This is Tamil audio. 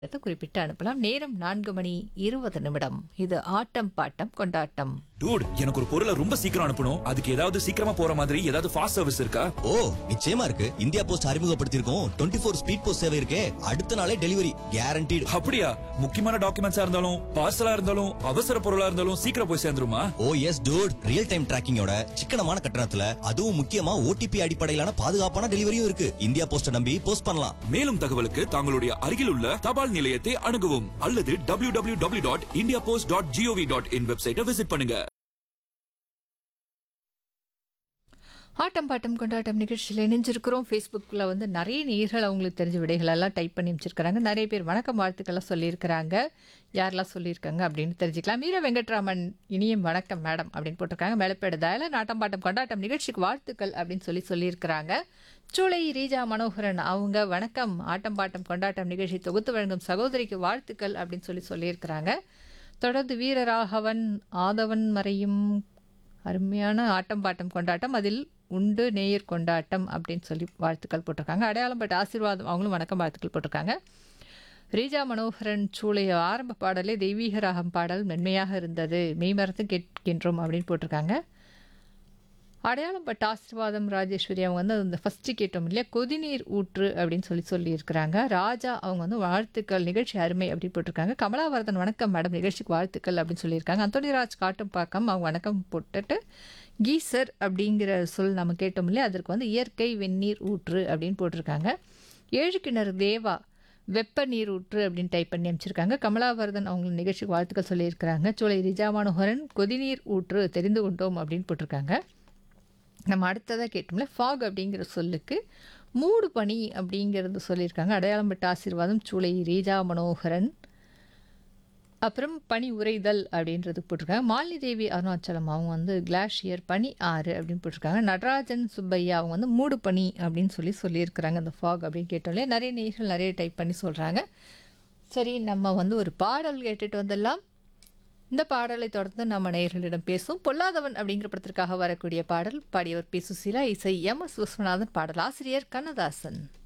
இதை குறிப்பிட்டு அனுப்பலாம் நேரம் நான்கு மணி இருபது நிமிடம் இது ஆட்டம் பாட்டம் கொண்டாட்டம் டூட் எனக்கு ஒரு பொருளை ரொம்ப சீக்கிரம் அனுப்பணும் அதுக்கு ஏதாவது சீக்கிரமா போற மாதிரி ஏதாவது ஃபாஸ்ட் சர்வீஸ் இருக்கா ஓ நிச்சயமா இருக்கு இந்தியா போஸ்ட் அறிமுகப்படுத்தியிருக்கோம் டுவெண்ட்டி ஃபோர் ஸ்பீட் போஸ்ட் சேவை இருக்கே அடுத்த நாளே டெலிவரி கேரண்டீடு அப்படியா முக்கியமான டாக்குமெண்ட்ஸா இருந்தாலும் பார்சலா இருந்தாலும் அவசர பொருளா இருந்தாலும் சீக்கிரம் போய் சேர்ந்துருமா oh yes dude real time டிராக்கிங்கோட சிக்கனமான கட்டணத்துல அதுவும் முக்கியமா ஓடிபி அடிப்படையிலான பாதுகாப்பான டெலிவரியும் இருக்கு இந்தியா போஸ்ட நம்பி போஸ்ட் பண்ணலாம் மேலும் தகவலுக்கு தங்களுடைய அருகில் உள்ள தபால் நிலையத்தை அணுகவும் அல்லது W W W dot India post dot GOV dot in வெப்சைட்டை விசிட் பண்ணுங்க ஆட்டம் பாட்டம் கொண்டாட்டம் நிகழ்ச்சியில் இணைஞ்சிருக்கிறோம் ஃபேஸ்புக்கில் வந்து நிறைய நேர்கள் அவங்களுக்கு தெரிஞ்ச விடைகளெல்லாம் டைப் பண்ணி அமைச்சிருக்கிறாங்க நிறைய பேர் வணக்கம் வாழ்த்துக்கள்லாம் சொல்லியிருக்கிறாங்க யாரெல்லாம் சொல்லியிருக்காங்க அப்படின்னு தெரிஞ்சுக்கலாம் மீரா வெங்கட்ராமன் இனியும் வணக்கம் மேடம் அப்படின்னு போட்டிருக்காங்க மேலப்பேடு தயல ஆட்டம் பாட்டம் கொண்டாட்டம் நிகழ்ச்சிக்கு வாழ்த்துக்கள் அப்படின்னு சொல்லி சொல்லியிருக்கிறாங்க சூளை ரீஜா மனோகரன் அவங்க வணக்கம் ஆட்டம் பாட்டம் கொண்டாட்டம் நிகழ்ச்சி தொகுத்து வழங்கும் சகோதரிக்கு வாழ்த்துக்கள் அப்படின்னு சொல்லி சொல்லியிருக்கிறாங்க தொடர்ந்து வீரராகவன் ஆதவன் மறையும் அருமையான ஆட்டம் பாட்டம் கொண்டாட்டம் அதில் உண்டு நேயர் கொண்டாட்டம் அப்படின்னு சொல்லி வாழ்த்துக்கள் போட்டிருக்காங்க அடையாளம் பட்ட ஆசீர்வாதம் அவங்களும் வணக்கம் வாழ்த்துக்கள் போட்டிருக்காங்க ரீஜா மனோகரன் சூளைய ஆரம்ப பாடலே தெய்வீக ராகம் பாடல் மென்மையாக இருந்தது மெய்மறந்து கேட்கின்றோம் அப்படின்னு போட்டிருக்காங்க அடையாளம் பட்ட ஆசீர்வாதம் ராஜேஸ்வரி அவங்க வந்து அந்த ஃபஸ்ட்டு கேட்டோம் இல்லையா கொதிநீர் ஊற்று அப்படின்னு சொல்லி சொல்லியிருக்கிறாங்க ராஜா அவங்க வந்து வாழ்த்துக்கள் நிகழ்ச்சி அருமை அப்படின்னு போட்டிருக்காங்க கமலாவரதன் வணக்கம் மேடம் நிகழ்ச்சிக்கு வாழ்த்துக்கள் அப்படின்னு சொல்லியிருக்காங்க அந்தோனிராஜ் காட்டும் பாக்கம் அவங்க வணக்கம் போட்டுட்டு கீசர் அப்படிங்கிற சொல் நம்ம கேட்டோம் இல்லையா அதற்கு வந்து இயற்கை வெந்நீர் ஊற்று அப்படின்னு போட்டிருக்காங்க ஏழு கிணறு தேவா வெப்ப நீர் ஊற்று அப்படின்னு டைப் பண்ணி அமைச்சிருக்காங்க கமலாவர்தன் அவங்க நிகழ்ச்சிக்கு வாழ்த்துக்கள் சொல்லியிருக்கிறாங்க சோலை ரிஜாமானோகரன் கொதிநீர் ஊற்று தெரிந்து கொண்டோம் அப்படின்னு போட்டிருக்காங்க நம்ம அடுத்ததாக கேட்டோம்ல ஃபாக் அப்படிங்கிற சொல்லுக்கு மூடு பனி அப்படிங்கிறது சொல்லியிருக்காங்க அடையாளம் பட்ட ஆசீர்வாதம் சூளை ரீஜா மனோகரன் அப்புறம் பனி உறைதல் அப்படின்றது போட்டிருக்காங்க மாலினி தேவி அருணாச்சலம் அவங்க வந்து கிளாஷியர் பனி ஆறு அப்படின்னு போட்டிருக்காங்க நடராஜன் சுப்பையா அவங்க வந்து மூடு பனி அப்படின்னு சொல்லி சொல்லியிருக்கிறாங்க அந்த ஃபாக் அப்படின்னு கேட்டோம்லே நிறைய நேர்கள் நிறைய டைப் பண்ணி சொல்கிறாங்க சரி நம்ம வந்து ஒரு பாடல் கேட்டுட்டு வந்துடலாம் இந்த பாடலை தொடர்ந்து நம்ம நேயர்களிடம் பேசும் பொல்லாதவன் அப்படிங்கிற படத்திற்காக வரக்கூடிய பாடல் பாடியவர் பி சுசீலா இசை எம் எஸ் விஸ்வநாதன் பாடல் ஆசிரியர் கண்ணதாசன்